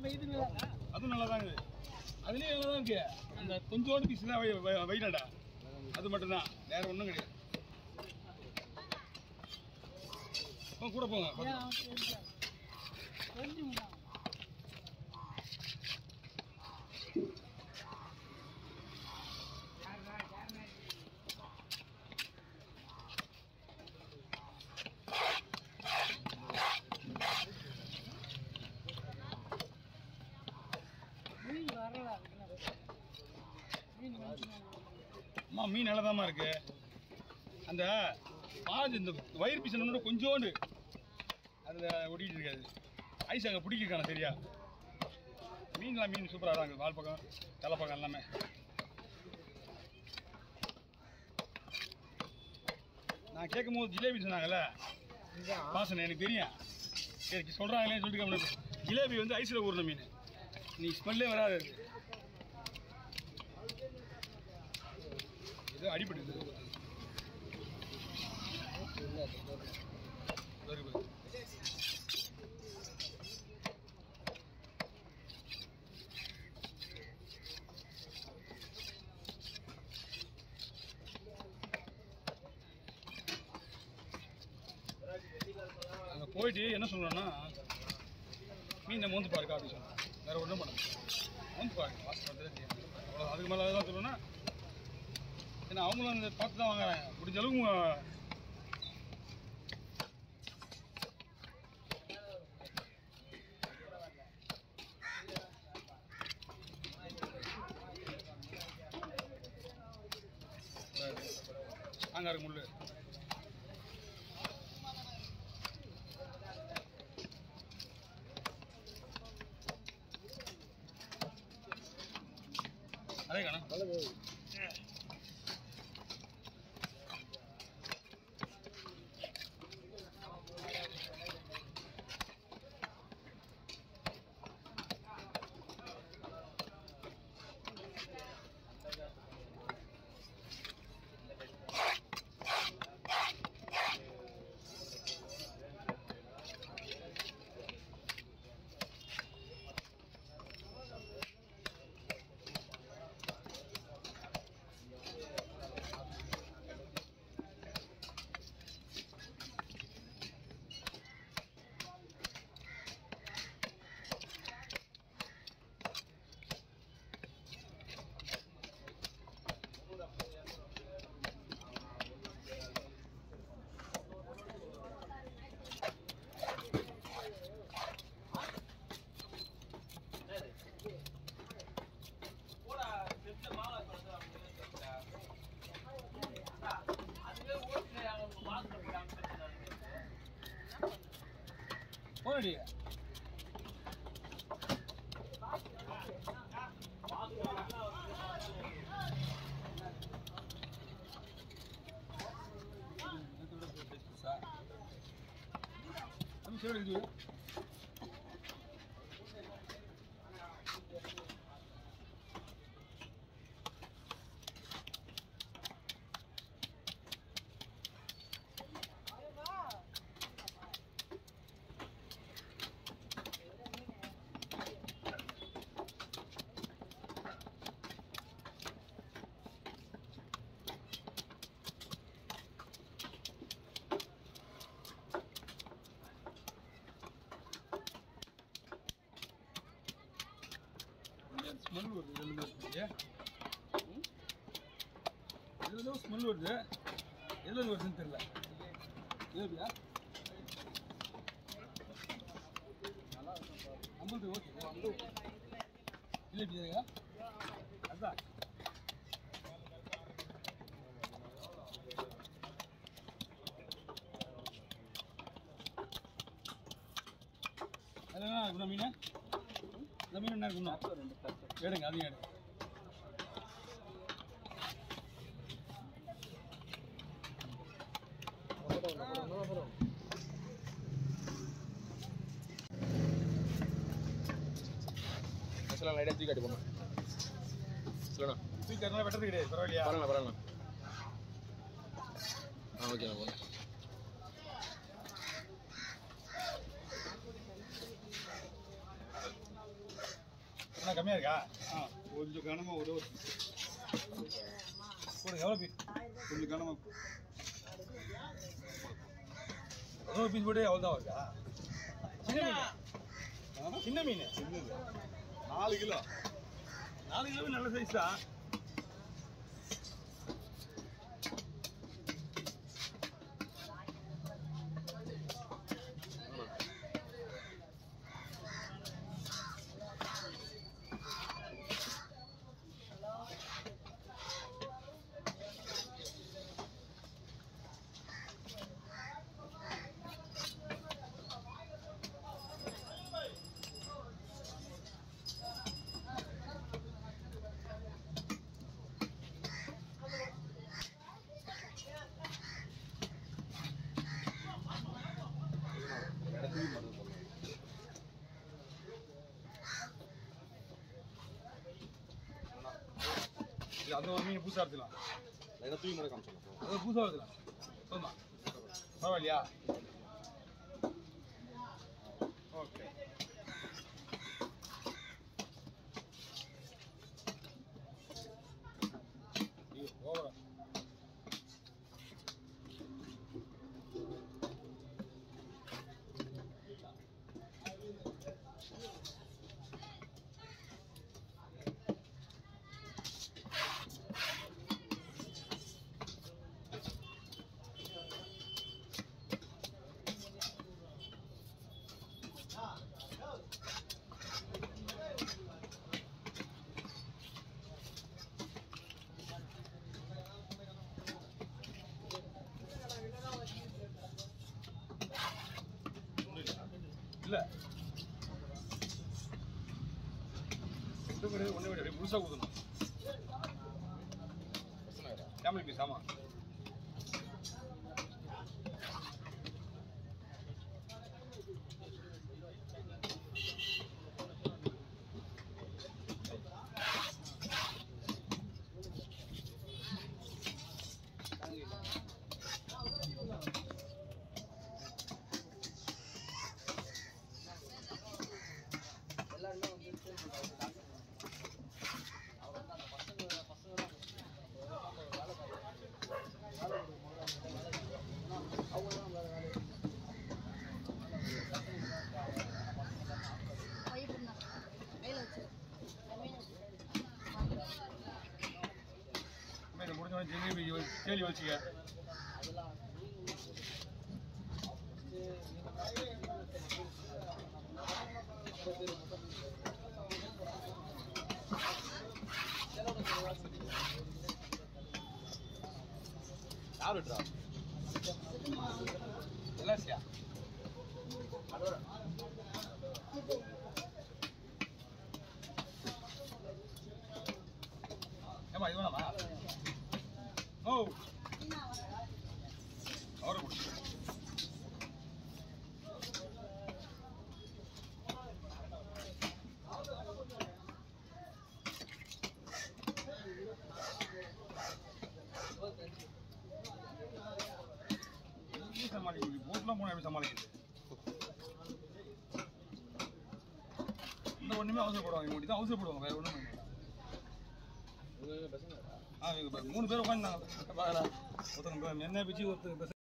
இப்போ இது நல்லா இருக்கா? அதுவும் நல்லா தான் இருக்குது அதுலேயும் நல்லா தான் இருக்கு அந்த கொஞ்சோண்டு பீஸ் தான் வை- வை- வைடடா அது மட்டும்தான் வேற ஒன்றும் கிடையாது போங்க, கூட போங்க ஏன் அவன் தெரிஞ்சா? தெரிஞ்சுங்களா? மீன் வரல மீன் வந்து அம்மா மீன் நல்லதாம்மா இருக்கு அந்த பாஞ்சு இந்த வயிறு பீஸ் என்ன கொஞ்சோண்டு அதில் ஒட்டிகிட்டு இருக்காது ஐஸ் அங்கே பிடிக்கிருக்கான சரியா மீன்லாம் மீன் சூப்பராக தான் இருக்குது வால் பக்கம் தலை பக்கம் எல்லாமே நான் கேட்கும் போது ஜிலேபி சொன்னாங்கல்ல வாசனை எனக்கு தெரியும் சரி சொல்கிறாங்களே சொல்லிட்டு கம்முனு. ஜிலேபி வந்து ஐஸில் ஊறின மீன் நீ ஸ்மெல்லே வராது அது. ஏதோ அடிபட்டு வருது அங்கே போயிட்டு என்ன சொல்கிறோன்னா மீனை மோந்து பாருக்கா அப்படின்னு சொன்னோம் வேற ஒன்றும் பண்ண மோந்து பாருங்க வாசல் வந்து அவ்வளோ அதுக்கு மேலே தான் சொல்லணும்னா ஏன்னா அவங்களும் அந்த பார்த்து தான் வாங்குறாங்க முடிஞ்ச அளவுக்கு உங்க- அங்கே இருக்கு முள்ளு அதே காணும் போனடி நம்ம சேவல் இது ஸ்மெல் வருது இதுல இருந்து இதுல ஏதோ ஸ்மெல் வருது எதுல இருந்து வருதுன்னு தெரியல ஜிலேபியா நம்மளுக்கு ஓகே ஜிலேபி தானேங்க அதான் அது என்ன இருக்கணும் மீன் இந்த மீன் என்ன இருக்கணும் எடுங்க அதையும் எடுங்க சொல்லலாம் லைட்டாக தூக்கி காட்டி போமா சொல்லணும் தூக்கி அதனால வெட்டது கிடையாது பரவாயில்லையா பரவாயில்ல பரவாயில்ல ஆ ஓகேண்ணா போங்க என்ன கம்மியாக இருக்கா ஆ கொஞ்சம் கனமாக ஒரு ஒரு போடுங்க எவ்வளோ பீஸ் கொஞ்சம் கனமாக எவ்வளோ பீஸ் போட்டு எவ்வளோ தான் வருதா சின்ன மீன் ஆ? சின்ன மீன் சின்னது நாலு கிலோ நாலு கிலோ நல்ல சைஸ் தான் இது அந்த ஒரு மீன் புதுசாக எடுத்துக்கலாம் லைட்டாக தூக்கி மட்டும் காமிச்சிடலாம் அது புதுசாக எடுத்துக்கலாம் சொன்னா பரவாயில்லையா ஓகே ஓவரா இல்லை ஒன்று கிடையாது ஒன்று கிடையாது முழுசாக ஊற்றணும் ஃபேமிலி பீஸ் ஆமாம் இது முடிஞ்ச உடனே ஜிலேபி வ- கேலி வச்சுக்க யார் விட்றா எலாசியா ஏமா இது வேணாமா ஓ அவரை கொடு எப்படி சமாளிக்கிறது போட்லாம் போனால் எப்படி சமாளிக்கிறது இந்த ஒன்றுமே அவசரப்படுவாங்க இவங்க தான் அவசரப்படுவாங்க வேற ஒன்றும் பண்ண உங்கள் பசங்க ஆ இவங்க பாரு, மூணு பேர் உட்காந்துருந்தாங்க ஒருத்தங்க என்ன பிச்சு ஒருத்தங்க